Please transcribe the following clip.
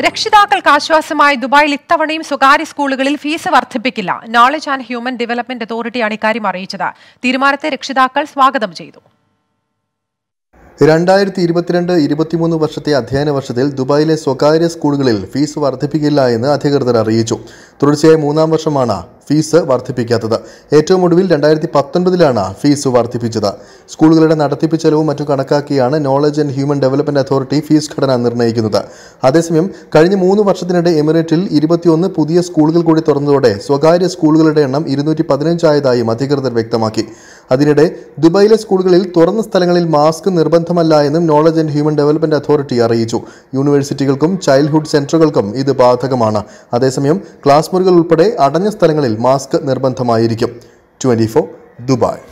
രക്ഷിതാക്കൾക്ക് ആശ്വാസമായി ദുബായിൽ ഇത്തവണയും സ്വകാര്യ സ്കൂളുകളിൽ ഫീസ് വർദ്ധിപ്പിക്കില്ല നോളജ് ആൻഡ് ഹ്യൂമൻ ഡെവലപ്മെന്റ് അതോറിറ്റിയാണ് ഇക്കാര്യം അറിയിച്ചത് തീരുമാനത്തെ രക്ഷിതാക്കൾ സ്വാഗതം ചെയ്തു രണ്ടായിരത്തി ഇരുപത്തിരണ്ട് ഇരുപത്തിമൂന്ന് വർഷത്തെ അധ്യയന വർഷത്തിൽ ദുബായിലെ സ്വകാര്യ സ്കൂളുകളിൽ ഫീസ് വർദ്ധിപ്പിക്കില്ല എന്ന് അധികൃതർ അറിയിച്ചു തുടർച്ചയായ മൂന്നാം വർഷമാണ് ഫീസ് വർദ്ധിപ്പിക്കാത്തത് ഏറ്റവും ഒടുവിൽ രണ്ടായിരത്തി പത്തൊൻപതിലാണ് ഫീസ് വർദ്ധിപ്പിച്ചത് സ്കൂളുകളുടെ നടത്തിപ്പ് ചെലവും മറ്റും കണക്കാക്കിയാണ് knowledge and human development authority fees ഘടന നിർണ്ണയിക്കുന്നത് അതേസമയം കഴിഞ്ഞ മൂന്ന് വർഷത്തിനിടെ എമിറേറ്റിൽ ഇരുപത്തിയൊന്ന് പുതിയ സ്കൂളുകൾ കൂടി തുറന്നതോടെ സ്വകാര്യ സ്കൂളുകളുടെ എണ്ണം ഇരുന്നൂറ്റി പതിനഞ്ചായതായും അധികൃതർ വ്യക്തമാക്കി അതിനിടെ ദുബായിലെ സ്കൂളുകളിൽ തുറന്ന സ്ഥലങ്ങളിൽ മാസ്ക് നിർബന്ധമല്ല എന്നും knowledge and human development authority അറിയിച്ചു യൂണിവേഴ്സിറ്റികൾക്കും ചൈൽഡ്ഹുഡ് സെന്ററുകൾക്കും ഇത് ബാധകമാണ് അതേസമയം ക്ലാസ് മുറികൾ ഉൾപ്പെടെ അടഞ്ഞ സ്ഥലങ്ങളിൽ മാസ്ക് നിർബന്ധമായിരിക്കും ട്വന്റി ദുബായ്